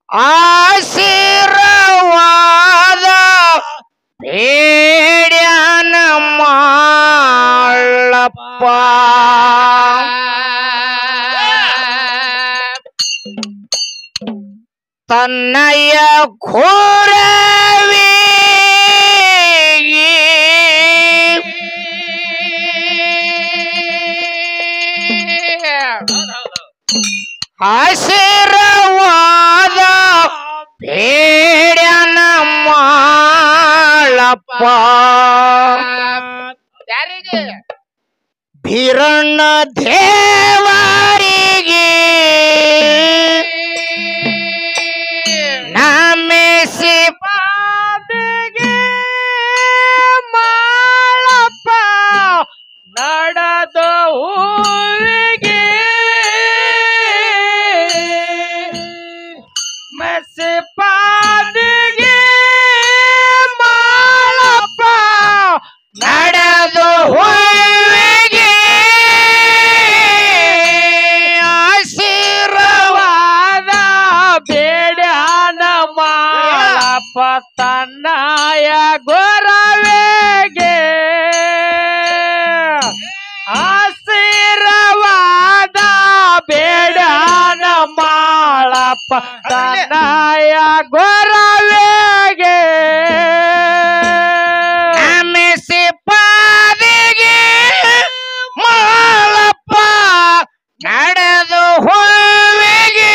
ಆಶೀರ್ವಾದ ಬೇಡ್ಯಾನ ಮಾಡಪ್ಪ ತನ್ನಯ್ಯ ಖೋರವಿ ಆಶೀರ್ವಾದ ಬೇಡ್ಯಾನ ಮಾಡಪ್ಪ ಯಾರಿಗೆ ಬೀರಣ್ಣ ದೇವರಿಗೆ ನಮಿಸಿ ಪಾದಿಗೆ ಮಾಳಪ್ಪ ನಡೆದ ಹೂವಿಗೆ ಮೆಸಿ ಪಾದಿಗೆ ಮಾಳಪ್ಪ ನಡೆದು ಹೂವಿಗೆ ಆಶೀರ್ವಾದ ಬೇಡ್ಯಾನ ಮಾಡಪ್ಪ ತನ್ನಯ ಗೊರವೆಗೆ ಆಶೀರ್ವಾದ ಬೇಡ್ಯಾನ ಮಾಡಪ್ಪ ತನ್ನಯ ಗೊರವೆಗೆ ನಮಿಸಿ ಪಾದಿಗೆ ಮಾಳಪ್ಪ ನಡೆದು ಹೂವಿಗೆ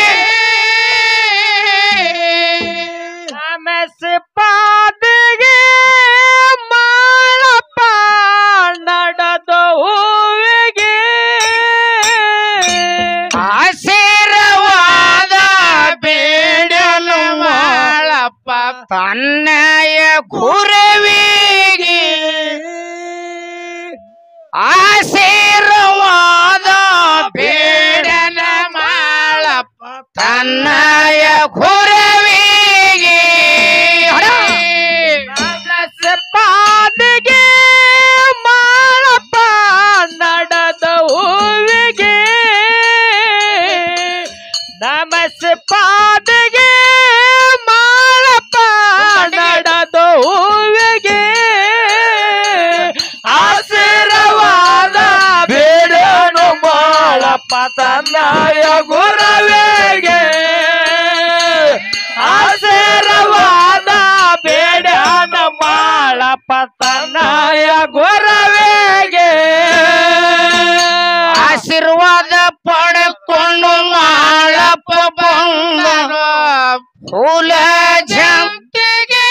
ನಮಿಸಿ ಪಾದಿಗೆ ಮಾಳಪ್ಪ ನಡೆದು ಹೂವಿಗೆ ಆಶೀರ್ವಾದ ಬೇಡಲು ಮಾಳಪ್ಪ ತನ್ನಯ ಗುರುವಿಗೆ ಆಶೀರ್ವಾದ ಬೇಡನ ಮಾಳಪ್ಪ ತನ್ನಯ ಗುರುವಿಗೆ ಪಾದಿಗೆ ಮಾಳಪ್ಪ ನಡೆದ ಹೂವಿಗೆ ನಮಸ್ ಪಾದಿಗೆ ಮಾಳಪ್ಪ ನಡೆದ ಹೂವಿಗೆ ಆಶೀರ್ವಾದ ಬೇಡನು ಮಾಳಪ್ಪ ತನ್ನಯ ಗುರವೇಗೆ ಆಶೀರ್ವಾದ ಬೇಡನ ಮಾಳಪ್ಪ ತನ್ನಯ ಗುರವೇಗೆ ಆಶೀರ್ವಾದ ಪಡ್ಕೊಂಡು ಮಾಳಪ್ಪ ಬಂದರು ಫೂಲ ಜಂತಿಗೆ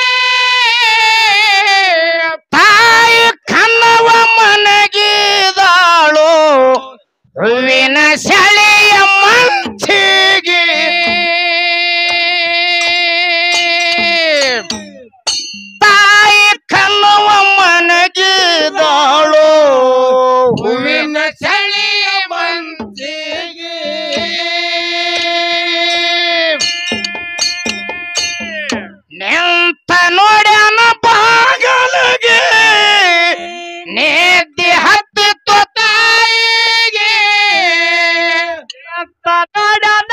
ತಾಯಿ ಕನ್ನವ ಮನಗಿದಾಳು ಹೂವಿನ ಸೆಳೆಯ ಮಂಚಿಗೆ ತಾಯಿ ಕನ್ನವ ಮನಗಿದಾಳು ಹೂವಿನ ಸೆಳೆಯ ಮಂಚಿಗೆ ನಿಂತ ನೋಡ್ಯಾನ ಬಾಗಲಿಗೆ ನೇದ್ದಿ ಹತ್ತಿತ್ತು ತಾಯಿಗೆ ನಿಂತ ನೋಡ್ಯಾನ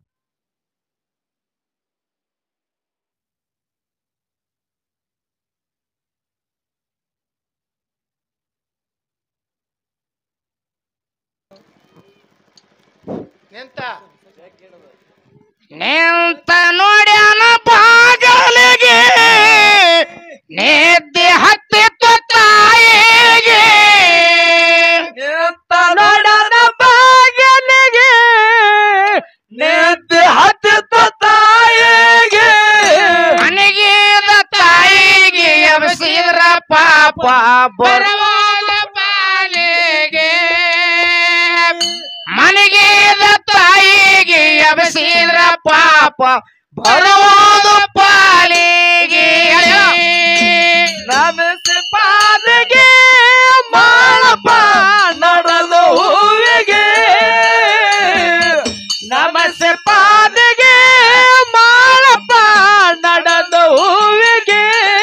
ನಿಂತ ನಿಂತ ನೋಡ್ಯಾನ ಬಾಗಲಿಗೆ ನೇದ್ದಿ ಹತ್ತಿತ್ತು ತಾಯಿಗೆ ನಿಂತ ನೋಡ್ಯಾನ ಬಾಗಲಿಗೆ ನೇದ್ದಿ ಹತ್ತಿತ್ತು ತಾಯಿಗೆ ಮನೆಗೀದ ತಾಯಿಗೆ ಎಬ್ಸಿದ್ರ ಪಾಪ ಬರವಾದ ಪಾಲಿಗೆ ಮನೆಗೀದ ತಾಯಿಗೆ ಎಬಸಿದ್ರ ಪಾಪ ಬರುವುದು ಪಾಲಿಗೆ ನಮಸ್ ಪಾದಿಗೆ ಮಾಳಪ್ಪ ನಡೆದು ಹೂವಿಗೆ ನಮಸ್ ಪಾದಿಗೆ ಮಾಳಪ್ಪ ನಡೆದು ಹೂವಿಗೆ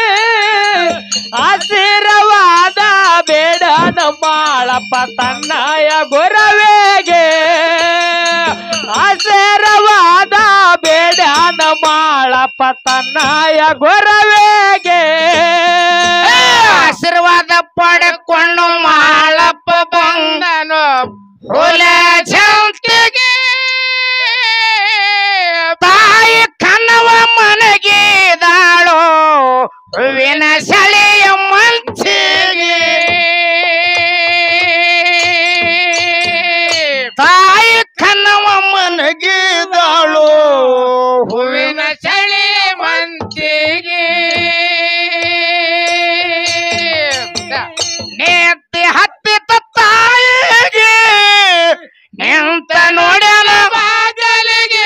ಆಶೀರ್ವಾದ ಬೇಡ ಮಾಳಪ್ಪ ತನ್ನಯ ಗುರವೇಗೆ ಆಶೀರ್ವಾದ ಬೇಡ ತನ್ನಯ ಗೊರವೇಗೆ ಆಶೀರ್ವಾದ ಪಡೆಕೊಂಡು ಮಾಳಪ್ಪ ಬಂದನು ಹುಲ ಜಂತಿಗೆ ತಾಯಿ ಕನ್ನವ ಮನಗಿದಾಳು ಹೂವಿನ ಸಳೆಯ ಮಂಚಿಗೆ ತಾಯಿ ಕನ್ನವ ಮನಗಿದಾಳು ಹೂವಿನ ಸಳೆಯ ಮಂಚಿಗೆ ನೆತ್ತಿ ಹತ್ತಿತ ತಾಯಿಗೆ ನಿಂತ ನೋಡ್ಯಾನ ಬಾಗಲಿಗೆ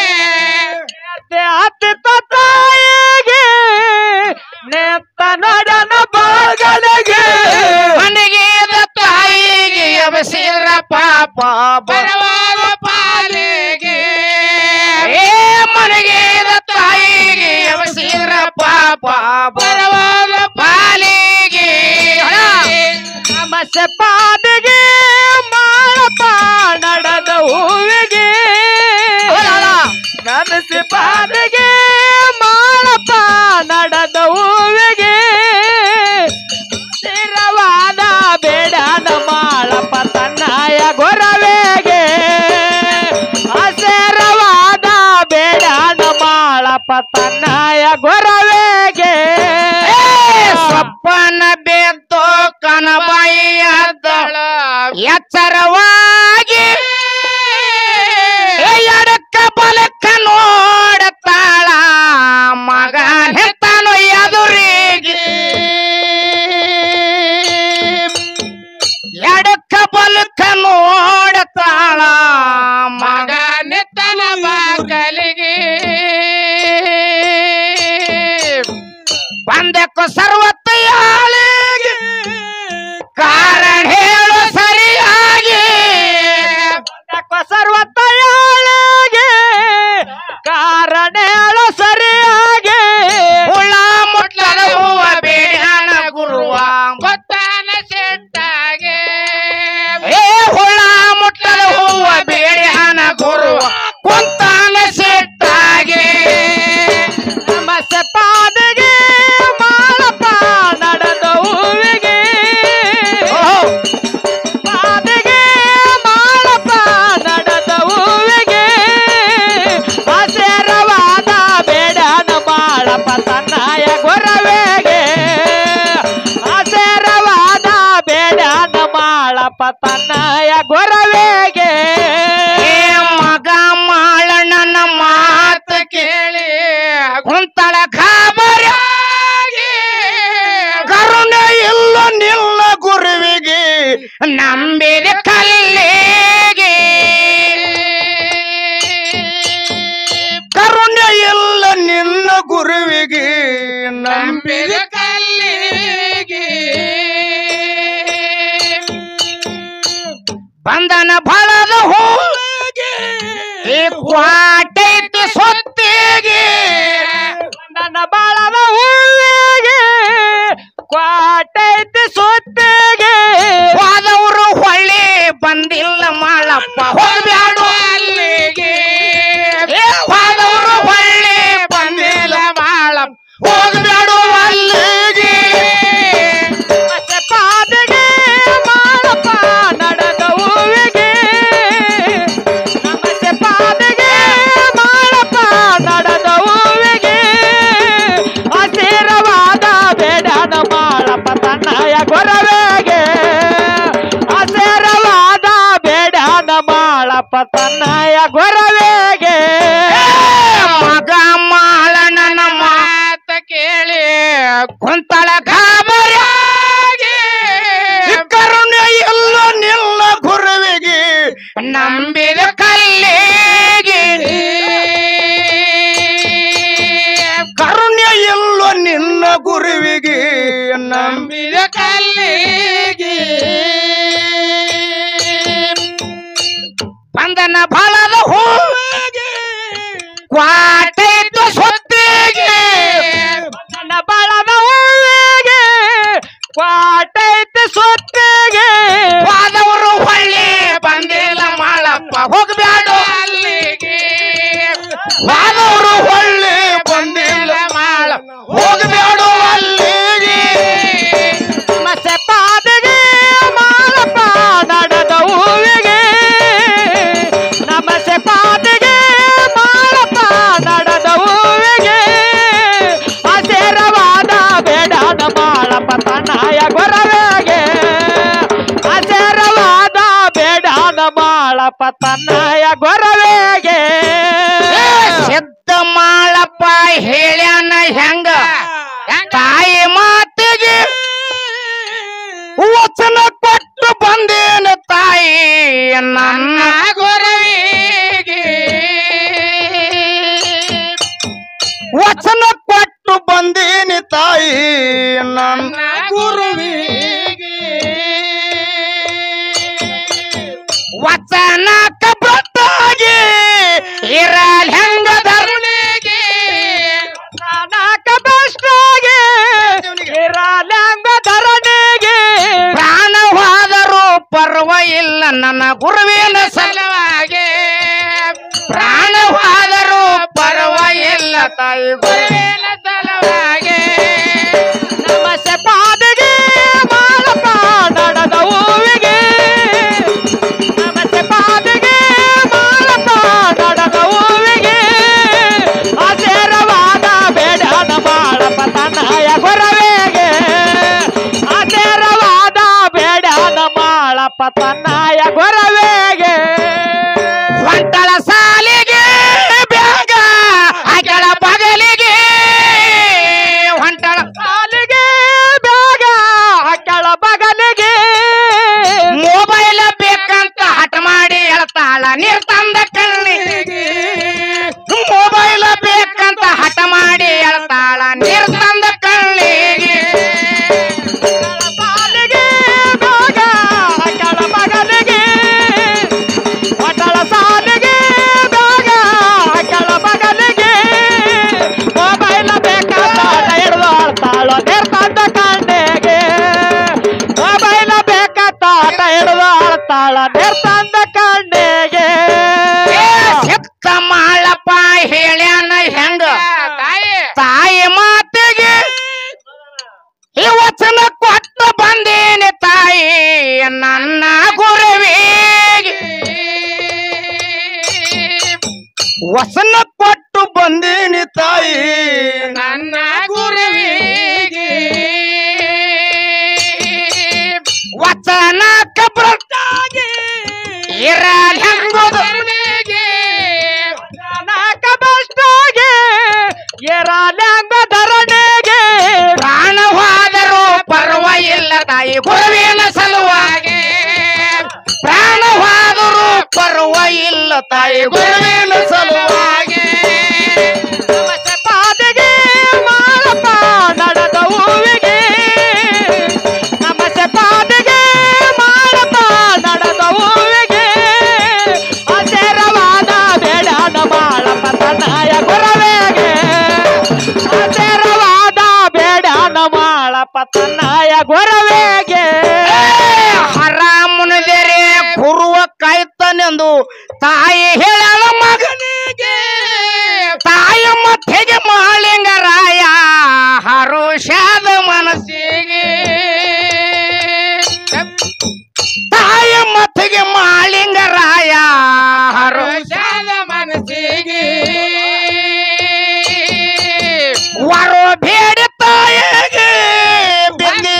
ಹತ್ತಿತ ತಾಯಿಗೆ ನೆತ್ತ ನಡನ ಬಾಗಲಿಗೆ ಮನೆಗೇದ ತಾಯಿಗೆ ಎಬಸಿರ ಪಾಪ ಬರವಾದ ಪಾಲಿಗೆ ಏ ಮನೆಗೇದ ತಾಯಿಗೆ ಎಬಸಿರ ಪಾಪ ಬರವಾದ ಪಾಲಿಗೆ ಸಮಸ್ಯೆ ಪಾದಿಗೆ ಮಾಡಪ್ಪ ನಡೆದ ಹೂವಿಗೆ ನಮಸ್ತೆ ಪಾದಿಗೆ ಮಾಡಪ್ಪ ನಡೆದ ಹೂವಿಗೆ ಸ್ಥಿರವಾದ ಬೇಡನ ಮಾಳಪ್ಪ ತನ್ನಯ ಗೊರವೆಗೆ ಅಸರವಾದ ಬೇಡನ ಮಾಳಪ್ಪ ತನ್ನಯ ಗೊರವೆಗೆ ಸಪ್ಪನ ಬೆದ್ದು ಕನಬಾಯಿಯದ್ದಳ ಎಚ್ಚರವಾಗಿ ಎಡಕ್ಕ ಬಲಕ್ಕ ನೋಡತಾಳ ಮಗ ಹೆತ್ತನು ಎದುರಿಗೆ ಎಡಕ್ಕ ಬಲಕ್ಕ ನೋಡತಾಳ ಮಗ ನೆತ್ತನ ಬಾಗಲಿಗೆ ಬಂದಕ್ಕೂ ಸರ್ವತ್ತಯಾಳಿಗೆ ಕಾರಣ ಹೇಳು ಸರಿಯಾಗಿ ಸರ್ವತ್ತಯಾಳಿಗೆ ಕಾರಣ ಹೇಳು ಸರಿಯಾಗಿ ಹುಳ ಮುಟ್ಟದ ಹೂವ ಬೇಡನ ಗುರುವ ಗೊತ್ತಾನ ಸೆಟ್ಟಾಗೆ ಏ ಹುಳ ಮುಟ್ಟದ ಹೂವ ಬೇಡನ ಗುರುವ ಕುಂತಾನ ಸೆಟ್ಟಾಗೆ ಸಮಸ್ಯೆ ಪಾದಿಗೆ ಮಾಳಪ್ಪ ನಡೆದ ಹೂವಿಗೆ ಪಾದಿಗೆ ಮಾಳಪ್ಪ ನಡೆದ ಹೂವಿಗೆ ಹಸರವಾದ ಬೇಡನ ಮಾಳಪ್ಪ ತನ್ನಯ ಗೊರವೆಗೆ ಹಸರವಾದ ಬೇಡನ ಮಾಳಪ್ಪ ತನ್ನಯ ಗೊರವೆಗೆ ಏ ಮಗ ಮಾಳಣ್ಣನ ಮಾತು ಕೇಳಿ ಕುಂತಳ ಖಾಬರಾಗಿ ಕರುಣೆ ಇಲ್ಲ ನಿಲ್ಲ ಗುರುವಿಗೆ ನಂಬಿದ ಕಲ್ಲಿಗೆ ಕರುಣೆ ಇಲ್ಲ ನಿಲ್ಲ ಗುರುವಿಗೆ ನಂಬಿದ ಕಲ್ಲಿಗೆ ಬಂಧನ ಫಲದ ಹೋಗಿ ಈ ಕ್ವಾಟೈತಿ ಸೊತ್ತಿಗೆ ನನ್ನ ಬಾಳದ ಹೂವಿಗೆ ಕ್ವಾಟೈತಿ ಸುತ್ತಿಗೆ ಹೋದವರು ಹೊಳ್ಳಿ ಬಂದಿಲ್ಲ ಮಾಳಪ್ಪ ಹೋಗ್ಬ್ಯಾಡು ಅಲ್ಲಿಗೆ ಏ, ಹೋದವರು ಹೊಳ್ಳಿ ಬಂದಿಲ್ಲ ಮಾಳಪ್ಪ ಹೋಗ್ಬ್ಯಾಡು ಅಲ್ಲಿಗೆ ಮತ್ತೆ ಪಾದಿಗೆ ಮಾಳಪ್ಪ ನಡೆದ ಹೂವಿಗೆ ನಮಸ್ತೆ ಪಾದಿಗೆ ಮಾಳಪ್ಪ ನಡೆದ ಹೂವಿಗೆ ಹಸಿರವಾದ ಬೇಡನ ಮಾಳಪ್ಪ ತನ್ನಯ ಗೊರವೆಗೆ ಹಸಿರವಾದ ಬೇಡನ ಮಾಳಪ್ಪ ತನ್ನಯ ಗೊರವೆಗೆ ಮಗ ಮಾಳಣ್ಣನ ಮಾತ ಕೇಳಿ ಕುಂತಳ ಗಾಬರಿಯಾಗಿ ಕರುಣೆ ಎಲ್ಲ ನಿಲ್ಲ ಗುರುವಿಗೆ ನಂಬಿದ ಕಲ್ಲಿಗೆ ಕರುಣೆ ಎಲ್ಲ ನಿನ್ನ ಗುರುವಿಗೆ ನಂಬಿದ ಕಲ್ಲಿಗೆ ಬಂಧನ ಫಲದ ಹೂವಿಗೆ ಕ್ವಾಟೈತು ಸೊತ್ತಿಗೆ ನನ್ನ ಬಾಳದ ಹೂವಿಗೆ ಕ್ವಾಟೈತಿ ಸುತ್ತಿಗೆ ಹೋದವರು ಹೊಳ್ಳಿ ಬಂದಿಲ್ಲ ಮಾಳಪ್ಪ ಹೋಗ್ಬ್ಯಾಡು ಅಲ್ಲಿಗೆ ಹೋದವರು ಹೊಳ್ಳಿ ಬಂದಿಲ್ಲ ಮಾಳಪ್ಪ ತನ್ನಯ ಗೊರವೇಗೆ ಸಿದ್ಧ ಮಾಳಪ್ಪ ಹೇಳ್ಯಾನ ಹೆಂಗ ತಾಯಿ ಮಾತಿಗೆ ವಚನ ಕೊಟ್ಟು ಬಂದೇನ ತಾಯಿ ನನ್ನ ಗುರುವಿಗೆ ವಚನ ಕೊಟ್ಟು ಬಂದೇನಿ ತಾಯಿ ನನ್ನ ಗುರುವಿಗೆ ವಚನಕ ಬತ್ತಾಗಿ ಇರಲ್ ಹೆಂಗ ಧರಣಿಗೆ ನಾಕ ಬಸ್ಟಾಗೆ ಇರಲ್ಯಾಂಗ ಧರಣಿಗೆ ಪ್ರಾಣವಾದರೂ ಪರ್ವ ಇಲ್ಲ ನನ್ನ ಗುರುವಿನ ಸಲುವಾಗಿ ಪ್ರಾಣವಾದರೂ ಪರ್ವ ಇಲ್ಲ ತಾಯಿ ಗುರುವಿನ ಸಲುವಾಗಿ ನಮಸ್ತೆ ಪಾದಿಗೆ ಮಾಳಪ್ಪ ನಡೆದ ಹೂವಿಗೆ ನಮಸ್ತೆ ಪಾದಿಗೆ ಮಾಳಪ್ಪ ನಡೆದ ಹೂವಿಗೆ ಅಸೇರವಾದ ಬೇಡನ ಮಾಳಪ್ಪ ತನ್ನಯ ಗೊರವೇಗೆ ಅಸೇರವಾದ ಬೇಡನ ಮಾಳಪ್ಪ ತನ್ನಯ ಗೊರವೇಗೆ ಒಂಟಳ ಸಾಲಿಗೆ ಬ್ಯಾಗ ಆಕೆಳ ಬಗಲಿಗೆ ಹೊಂಟಳ ಕಾಲಿಗೆ ಬೇಗ ಹಕ್ಕಳ ಬಗಲಿಗೆ ಮೊಬೈಲ್ ಬೇಕಂತ ಹಠ ಮಾಡಿ ಹೇಳ್ತಾಳ ನೀರ್ ತಂದ ಕಣ್ಣಿಗೆ ಮೊಬೈಲ್ ಬೇಕಂತ ಹಠ ಮಾಡಿ ಹೇಳ್ತಾಳ ನೀರ್ ತಂದ ಕಣ್ಣಿಗೆ ಸಾಲಿಗೆ ಬೇಗ ಹಕ್ಕಳ ಬಗಲಿಗೆ ಹೊಟ್ಟಳ ಸಾಲಿಗೆ ಬೇಗ ಹಕ್ಕಳ ಬಗಲಿಗೆ ಮೊಬೈಲ್ ಬೇಕಾದ ಹಿಡಿದು ಆಡ್ತಾಳೋ ನಿರ್ಬಂಧ ಕಣ್ಣಿಗೆ ಮೊಬೈಲ್ ಬೇಕಾದ ಹಿಡಿದು ಆಡ್ತಾಳ ನಿರ್ಬಂಧ ಕಣ್ಣಿಗೆ ಏ ಸಿಕ್ತ ಮಾಳಪ್ಪ ಹೇಳ್ಯಾನ ಹೆಂಗ ತಾಯಿ ಮಾತಿಗೆ ಈ ವಚನ ಕೊಟ್ಟು ಬಂದೇನೆ ತಾಯಿ ನನ್ನ ಗುರುವಿಗೆ ವಚನ ಕೊಟ್ಟು ಬಂದೇನಿ ತಾಯಿ ನನ್ನ ಗುರುವಿಗೆ ವಚನ ಕಬ್ರಟ್ಟಾಗಿ ಇರಲ್ ಹೆಂಗೋದು ನಾಕ ಬಸ್ಟಾಗೆ ಎರಾಲ್ಯಾಂಗ ಧರಣಿಗೆ ಪ್ರಾಣವಾದರೂ ಪರ್ವ ಇಲ್ಲ ತಾಯಿ ಗುರುವಿನ ಸಲುವಾಗಿ ಪ್ರಾಣವಾದರೂ ಪರ್ವ ಇಲ್ಲ ತಾಯಿ ಗುರುವಿನ ಸಲುವಾಗಿ ನಮಸ್ತೆ ಪಾದಿಗೆ ಮಾಳಪ್ಪ ನಡೆದ ಹೂವಿಗೆ ನಮಸ್ತೆ ಪಾದಿಗೆ ಮಾಳಪ್ಪ ನಡೆದ ಹೂವಿಗೆ ಅಸೇರವಾದ ಬೇಡನ ಮಾಳಪ್ಪ ತನ್ನಯ ಗುರವೇಗೆ ಅಸೇರವಾದ ಬೇಡನ ಮಾಳಪ್ಪ ತನ್ನಯ ಗುರವೇಗೆ ಹರಾಮುನಿದರೆ ಗುರುವ ಕಾಯ್ತಾನೆಂದು ತಾಯಿ ಹೇಳಲ ಮಗನಿಗೆ ತಾಯ ಮತ್ತೆಗೆ ಮಾಲಿಂಗರಾಯ ಹರುಷಾದ ಮನಸ್ಸಿಗೆ ತಾಯ ಮತ್ತಿಗೆ ಮಾಲಿಂಗರಾಯ ಹರುಷಾದ ಮನಸ್ಸಿಗೆ ವರೋ ಬೇಡಿ ತಾಯಿಗೆ ಬಿಂದಿ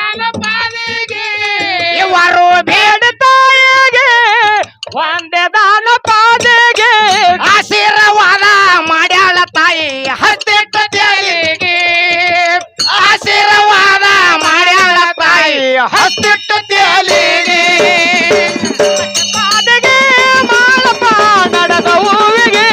ಇವರು ಬೇಡಿ ತಾಯಿಗೆ ಒಂದೇ ದಾನ ಪಾದಿಗೆ ಆಶೀರ್ವಾದ ಮಾಡ್ಯಾಳ ತಾಯಿ ಹತ್ತಿಟ್ಟ ತೇಲಿಗೆ ಆಶೀರ್ವಾದ ಮಾಡ್ಯಾಳ ತಾಯಿ ಹತ್ತಿಟ್ಟ ತೇಲಿಗೆ ಪಾದಿಗೆ ಮಾಳಪ್ಪ ನಡೆದ ಹೂವಿಗೆ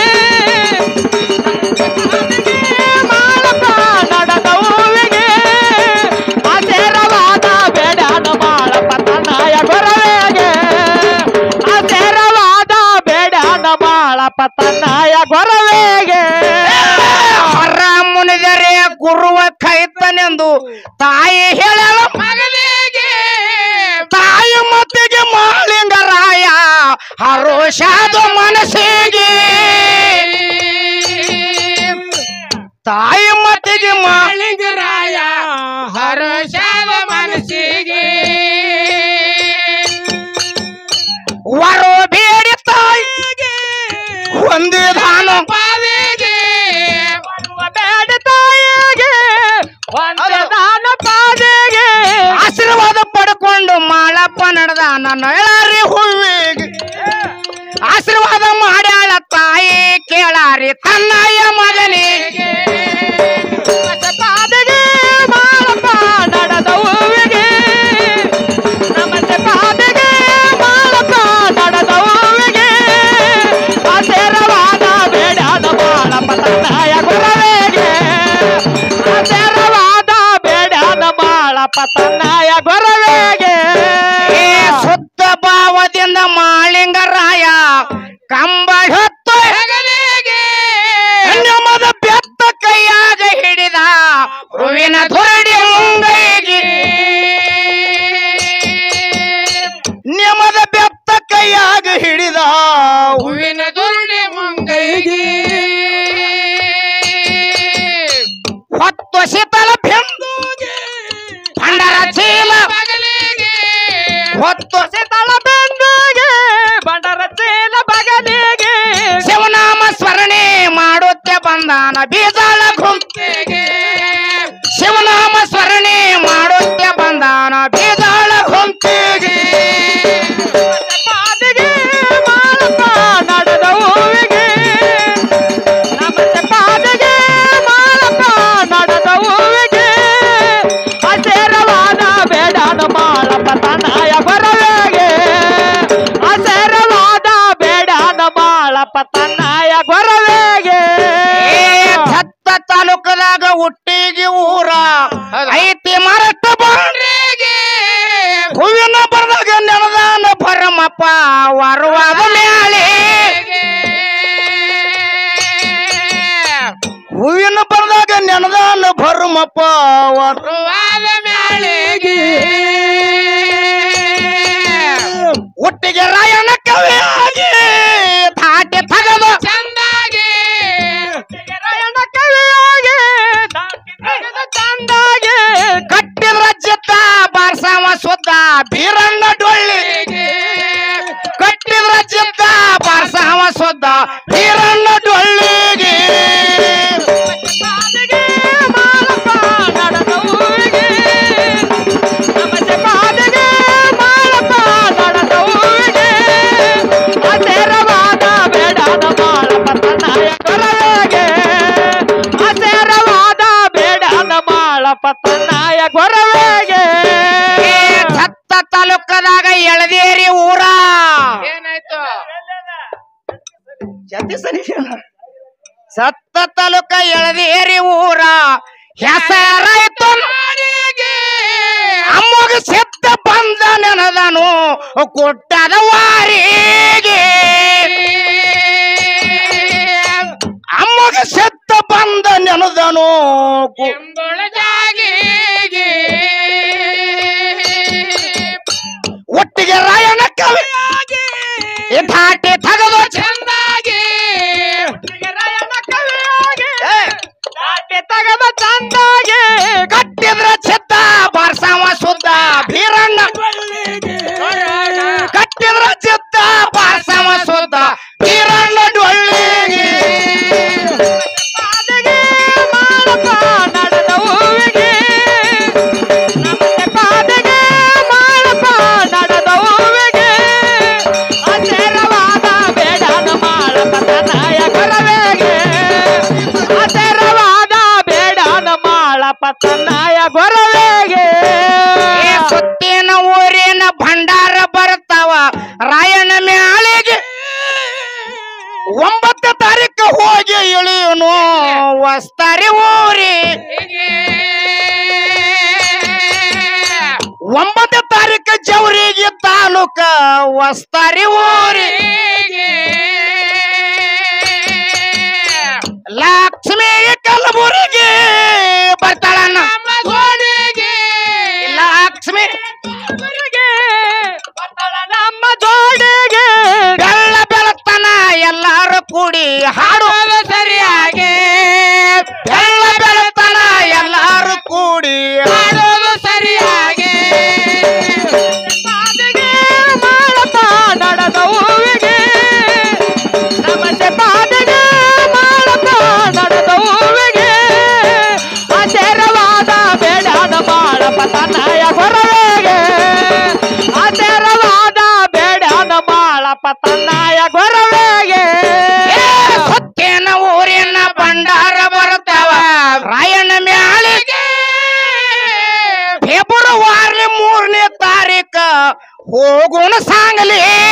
ಮಾಳಪ್ಪ ನಡೆದ ಹೂವಿಗೆ ಅಸೇರವಾದ ಬೇಡನ ಮಾಳಪ್ಪ ತನ್ನಯ ಗೊರವೆಗೆ ಅಸೇರವಾದ ಬೇಡನ ಮಾಳಪ್ಪ ತನ್ನಯ ಗೊರವೆಗೆ ಹೊರ ಮುನಿದರೆ ಗುರುವ ಕೈತನೆಂದು ತಾಯಿ ಹೇಳಲ ಮಗನಿಗೆ ತಾಯಿ ಮತ್ತಿಗೆ ಮಾಲಿಂಗರಾಯ ಹರೋಷಾದ ಮನಸ್ಸಿಗೆ ತಾಯಿ ಮತ್ತಿಗೆ ಮಾಲಿಂಗರಾಯ ಹರೋಷಾದ ಮನಸ್ಸಿಗೆ ವರೋ ಬೇಡಿ ತಾಯಿಗೆ ಒಂದೇ ದಾನ ಪಾಲಿಗೆ ಬೇಡ ತಾಯಿಗೆ ಒಂದೇ ದಾನ ಪಾದಿಗೆ ಆಶೀರ್ವಾದ ಪಡ್ಕೊಂಡು ಮಾಳಪ್ಪ ನಡೆದ ನನ್ನ ಎಳಾರಿ ಹೂವಿಗೆ ಪತನಾಯ ಗೊರವೆಗೆ ಏ ಸುತ್ತ ಭಾವದಿಂದ ಮಾಳಿಂಗರಾಯ ಕಂಬ ಹೊತ್ತು ಹೆಗಲಿಗೆ ನಮದ ಬೆತ್ತ ಕೈಯಾಗ ಹಿಡಿದ ಹೂವಿನ ಧುರಡಿ ಮುಂಗೈಗೆ ನಿಮದ ಬೆತ್ತ ಕೈಯಾಗ ಹಿಡಿದ ಹೂವಿನ ಧುರಡಿ ಮುಂಗೈಗೆ ಹೊತ್ತು ಶೀತಲ ಬೆಂದುಗೆ ಭಂಡಾರ ಚೀಲ ಹೊತ್ತು ತಳ ಬೆಂದಿಗೆ ಬಂಡರ ಚೀಲ ಬಗಲಿಗೆ ಶಿವನಾಮ ಸ್ಮರಣೆ ಮಾಡುತ್ತೆ ಬಂದಾನ ಬೀಜಾಳ ಗುಂಪಿಗೆ ಶಿವನಾಮ ಸ್ಮರಣೆ ಮಾಡುತ್ತೆ ಬಂದಾನ ಬೀಜಾಳ ಗುಂಪಿಗೆ ಪಾದಿಗೆ ಮಾಳಪ್ಪ ನಡೆದ ಹೂವಿಗೆ ನಮಸ್ತೆ ಪಾದಿಗೆ ಮಾಳಪ್ಪ ನಡೆದ ಹೂವಿಗೆ ಅಸೇರವಾದ ಬೇಡಾದ ಮಾಳಪ್ಪ ತನಾಯ ಗೊರವೆಗೆ ಅಸೇರವಾದ ಬೇಡಾದ ಮಾಳಪ್ಪ ತನಾಯ ಗೊರವೆಗೆ ಏ ಸತ್ತ ತಾಲೂಕದಾಗ ಹುಟ್ಟಿಗೆ ಊರ ಐತಿ ಮರಟ ಬಾಂಡ್ರಿಗೆ ಹೂವಿನ ಬರದಾಗ ನೆನದಾನ ಭರಮಪ್ಪ ವರವಾದ ಮ್ಯಾಲೆ ಹೂವಿನ ಬರದಾಗ ನೆನದಾನ ಭರಮಪ್ಪ ವರವಾದ ಮ್ಯಾಲೆಗೆ ಒಟ್ಟಿಗೆ ರಾಯಣ ಕವಿಯಾಗಿ ತಾಟೆ ತಗದು ಚಂದಾಗಿ ರಾಯಣ್ಣ ಕವಿಯಾಗೆ ದಾಟಿ ತೆಗೆದ ಚಂದಾಗೆ ಕಟ್ಟಿದ್ರ ಚಿತ್ತ ಬಾರ್ಸವ ಸುದ್ದ ಬೀರಣ್ಣ ಡೊಳ್ಳಿಗೆ ಕಟ್ಟಿದ್ರ ಚಿತ್ತ ಬಾರ್ಸವ ಸುದ್ದ ಬೀರಣ್ಣ ಡೊಳ್ಳಿಗೆ ಪಾದಿಗೆ ಮಾಳಪ್ಪ ನಡೆದ ಹೂವಿಗೆ ನಮಸ್ತೆ ಪಾದಿಗೆ ಮಾಳಪ್ಪ ನಡೆದ ಹೂವಿಗೆ ಅಸೇರವಾದ ಬೇಡಾದ ಮಾಳಪ್ಪ ತನ್ನಾಯ ಗೊರವೆಗೆ ಅಸೇರವಾದ ಬೇಡಾದ ಮಾಳಪ್ಪ ತನ್ನಾಯ ಗೊರವೆಗೆ ಏ ಸತ್ತ ತಾಲೂಕದಾಗ ಎಳದೇರಿ ಊರ ಏನಾಯ್ತು ಸತ್ತ ತಾಲೂಕ ಎಳದೇರಿ ಊರ ಹೆಸರಾಯ್ತು ಅಮ್ಮಗ ಸಿದ್ಧ ಬಂದ ನೆನದನು ಕೊಟ್ಟದ ವಾರಿಗೆ ಅಮ್ಮಗ ಸಿದ್ಧ ಬಂದ ನೆನದನು ಒಟ್ಟಿಗೆ ರಾಯಣ ಕವಿಯಾಗಿ ಈ ಧಾಟಿ ತಗದು ಚಂದಾಗಿ ರಾಯಣ್ಣ ಕವಿಯಾಗೆ ದಾಟಿ ತೆಗೆದ ಚಂದಾಗೆ ಕಟ್ಟಿದ್ರ ಚಿತ್ತ ಬಾರ್ಸವ ಸುದ್ದ ಬೀರಣ್ಣ ಕಟ್ಟಿದ್ರ ಚಿತ್ತ ಬಾರ್ಸವ ಸುದ್ದ ಬೀರಣ್ಣ ಡೊಳ್ಳಿಗೆ ಪಾದಿಗೆ ಮಾಳಪ್ಪ ನಡೆದ ಹೂವಿಗೆ ನಮಸ್ತೆ ಪಾದಿಗೆ ಮಾಳಪ್ಪ ನಡೆದ ಹೂವಿಗೆ ಅಸೇರವಾದ ಬೇಡಾದ ಮಾಳಪ್ಪ ತನಾಯ ಗೊರವೆಗೆ ಅಸೇರವಾದ ಬೇಡಾದ ಮಾಳಪ್ಪ ತನಾಯ ಗೊರವೆಗೆ ಏ ಸುತ್ತಿನ ಊರಿನ ಭಂಡಾರ ಬರ್ತಾವ ರಾಯಣ ಮ್ಯಾಳಿಗೆ ಒಂಬತ್ತು ತಾರೀಕು ಹೋಗಿ ಇಳಿಯುನು ವಸ್ತಾರಿ ಊರಿ ಒಂಬತ್ತು ತಾರೀಕು ಜವರಿಗೆ ತಾಲೂಕ ವಸ್ತಾರಿ ಊರಿ ಲಕ್ಷ್ಮಿ ಕಲಬುರಿಗೆ ಬರ್ತಾಳ ನಮ್ಮ ಜೋಡಿಗೆ ಲಕ್ಷ್ಮಿ ಊರಿಗೆ ಬರ್ತಾಳ ನಮ್ಮ ಜೋಡಿಗೆ ಬೆಳ್ಳ ಬೆಳತನ ಎಲ್ಲಾರು ಕೂಡಿ ಹಾಡೋದು ಸರಿಯಾಗಿ ಬೆಳ್ಳ ಬೆಳತನ ಎಲ್ಲಾರು ಕೂಡಿ ಹಾಡೋದು ಸರಿಯಾಗಿ ಪಾದಿಗೆ ಮಾಳಪ್ಪ ನಡೆದ ಹೂವಿಗೆ ನಮಸ್ತೆ ಪಾದಿಗೆ ಮಾಳಪ್ಪ ನಡೆದ ಹೂವಿಗೆ ಅಸೇರವಾದ ಬೇಡಾದ ಮಾಳಪ್ಪ ತನ್ನಾಯ ಗೊರವೆಗೆ ಅಸೇರವಾದ ಬೇಡಾದ ಮಾಳಪ್ಪ ತನ್ನಾಯ ಗೊರವೆಗೆ ಏ ಹೊತ್ತೇನ ಊರಿನ ಭಂಡಾರ ಬರ್ತಾವ ರಾಯಣ್ಣ ಮ್ಯಾಳಿಗೆ ಫೆಬ್ರವರಿ ಮೂರನೇ ತಾರೀಕ ಹೋಗೋಣ ಸಾಂಗಲಿ